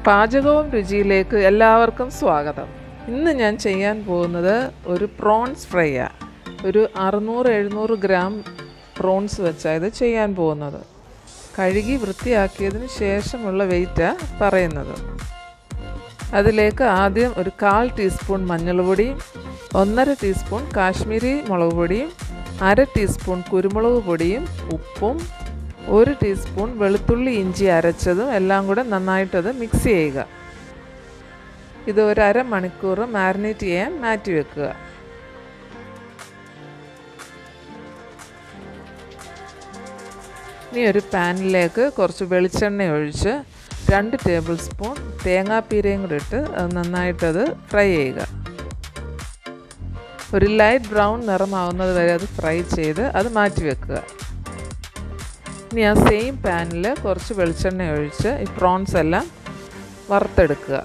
പാചകവും രുചിയിലേക്ക് എല്ലാവർക്കും സ്വാഗതം ഇന്ന് ഞാൻ ചെയ്യാൻ പോകുന്നത് ഒരു പ്രോൺസ് ഫ്രൈയാണ് ഒരു അറുന്നൂറ് എഴുന്നൂറ് ഗ്രാം പ്രോൺസ് വെച്ചാണ് ഇത് ചെയ്യാൻ പോകുന്നത് കഴുകി വൃത്തിയാക്കിയതിന് ശേഷമുള്ള വെയിറ്റാണ് പറയുന്നത് അതിലേക്ക് ആദ്യം ഒരു കാൽ ടീസ്പൂൺ മഞ്ഞൾപ്പൊടിയും ഒന്നര ടീസ്പൂൺ കാശ്മീരി മുളക് പൊടിയും അര ടീസ്പൂൺ കുരുമുളക് പൊടിയും ഉപ്പും ഒരു ടീസ്പൂൺ വെളുത്തുള്ളി ഇഞ്ചി അരച്ചതും എല്ലാം കൂടെ നന്നായിട്ടത് മിക്സ് ചെയ്യുക ഇത് ഒരു അരമണിക്കൂർ മാരിനേറ്റ് ചെയ്യാൻ മാറ്റി വെക്കുക ഇനി ഒരു പാനിലേക്ക് കുറച്ച് വെളിച്ചെണ്ണ ഒഴിച്ച് രണ്ട് ടേബിൾ സ്പൂൺ തേങ്ങാപ്പീരയും കൂടി ഇട്ട് അത് നന്നായിട്ടത് ഫ്രൈ ചെയ്യുക ഒരു ലൈറ്റ് ബ്രൗൺ നിറമാവുന്നത് വരെ അത് ഫ്രൈ ചെയ്ത് അത് മാറ്റി വെക്കുക ഇനി ആ സെയിം പാനിൽ കുറച്ച് വെളിച്ചെണ്ണ ഒഴിച്ച് ഈ പ്രോൺസ് എല്ലാം വറുത്തെടുക്കുക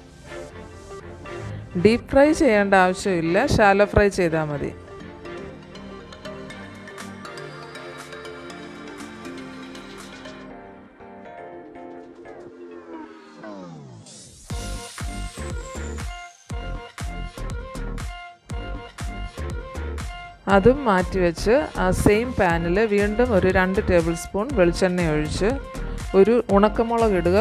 ഡീപ്പ് ഫ്രൈ ചെയ്യേണ്ട ആവശ്യമില്ല ഷാലോ ഫ്രൈ ചെയ്താൽ മതി അതും മാറ്റി വെച്ച് ആ സെയിം പാനിൽ വീണ്ടും ഒരു രണ്ട് ടേബിൾ സ്പൂൺ വെളിച്ചെണ്ണ ഒഴിച്ച് ഒരു ഉണക്കമുളക് ഇടുക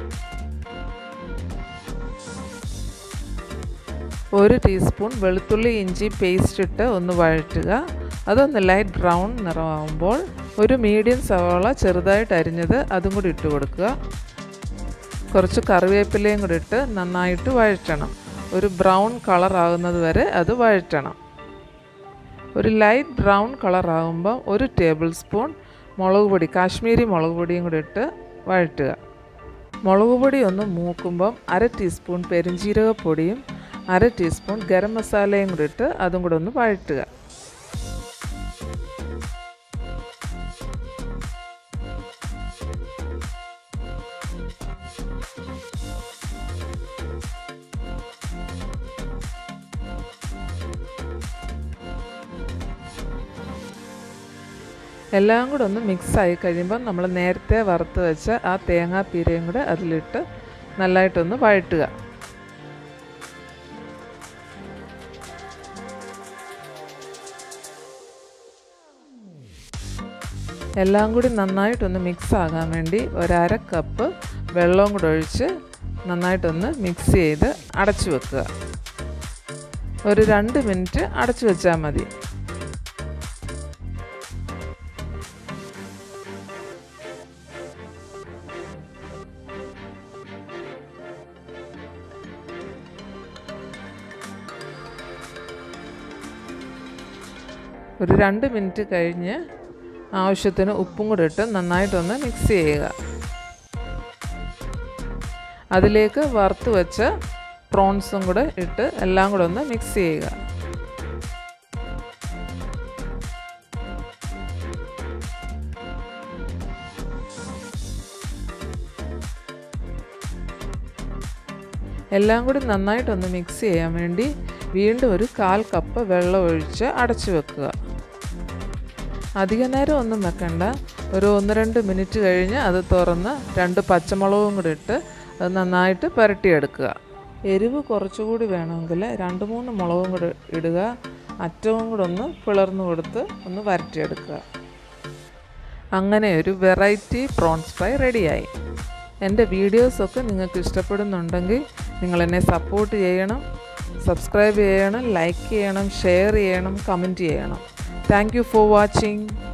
ഒരു ടീസ്പൂൺ വെളുത്തുള്ളി ഇഞ്ചി പേസ്റ്റ് ഇട്ട് ഒന്ന് വഴറ്റുക അതൊന്ന് ലൈറ്റ് ബ്രൗൺ നിറമാകുമ്പോൾ ഒരു മീഡിയം സവാള ചെറുതായിട്ട് അരിഞ്ഞത് അതും കൂടി ഇട്ട് കൊടുക്കുക കുറച്ച് കറിവേപ്പിലയും കൂടി ഇട്ട് നന്നായിട്ട് വഴറ്റണം ഒരു ബ്രൗൺ കളർ ആകുന്നത് വരെ അത് വഴറ്റണം ഒരു ലൈറ്റ് ബ്രൗൺ കളർ ആകുമ്പോൾ ഒരു ടേബിൾ സ്പൂൺ മുളക് പൊടി കാശ്മീരി മുളക് പൊടിയും കൂടി ഇട്ട് വഴറ്റുക മുളക് പൊടി ഒന്ന് മൂക്കുമ്പം അര ടീസ്പൂൺ പെരിഞ്ജീരകപ്പൊടിയും അര ടീസ്പൂൺ ഗരം മസാലയും കൂടി ഇട്ട് അതും കൂടെ ഒന്ന് വഴറ്റുക എല്ലാം കൂടെ ഒന്ന് മിക്സായി കഴിയുമ്പോൾ നമ്മൾ നേരത്തെ വറുത്ത് വെച്ച ആ തേങ്ങാപ്പീരയും കൂടെ അതിലിട്ട് നല്ലതായിട്ടൊന്ന് വഴറ്റുക എല്ലാം കൂടി നന്നായിട്ടൊന്ന് മിക്സ് ആകാൻ വേണ്ടി ഒരര കപ്പ് വെള്ളവും കൂടെ ഒഴിച്ച് നന്നായിട്ടൊന്ന് മിക്സ് ചെയ്ത് അടച്ചു വെക്കുക ഒരു രണ്ട് മിനിറ്റ് അടച്ചു വെച്ചാൽ മതി ഒരു രണ്ട് മിനിറ്റ് കഴിഞ്ഞ് ആവശ്യത്തിന് ഉപ്പും കൂടെ ഇട്ട് നന്നായിട്ടൊന്ന് മിക്സ് ചെയ്യുക അതിലേക്ക് വറുത്ത് വെച്ച പ്രോൺസും കൂടെ ഇട്ട് എല്ലാം കൂടെ ഒന്ന് മിക്സ് ചെയ്യുക എല്ലാം കൂടി നന്നായിട്ടൊന്ന് മിക്സ് ചെയ്യാൻ വേണ്ടി വീണ്ടും ഒരു കാൽ കപ്പ് വെള്ളം ഒഴിച്ച് അടച്ചു വെക്കുക അധിക നേരം ഒന്നും വെക്കണ്ട ഒരു ഒന്ന് രണ്ട് മിനിറ്റ് കഴിഞ്ഞ് അത് തുറന്ന് രണ്ട് പച്ചമുളകും കൂടി ഇട്ട് അത് നന്നായിട്ട് പുരട്ടിയെടുക്കുക എരിവ് കുറച്ചുകൂടി വേണമെങ്കിൽ രണ്ട് മൂന്ന് മുളകും കൂടി ഇടുക അറ്റവും കൂടെ ഒന്ന് പിളർന്നു കൊടുത്ത് ഒന്ന് വരട്ടിയെടുക്കുക അങ്ങനെ ഒരു വെറൈറ്റി പ്രോൺസ് ഫ്രൈ റെഡിയായി എൻ്റെ വീഡിയോസൊക്കെ നിങ്ങൾക്ക് ഇഷ്ടപ്പെടുന്നുണ്ടെങ്കിൽ നിങ്ങൾ എന്നെ സപ്പോർട്ട് ചെയ്യണം സബ്സ്ക്രൈബ് ചെയ്യണം ലൈക്ക് ചെയ്യണം ഷെയർ ചെയ്യണം കമൻറ്റ് ചെയ്യണം താങ്ക് യു ഫോർ വാച്ചിങ്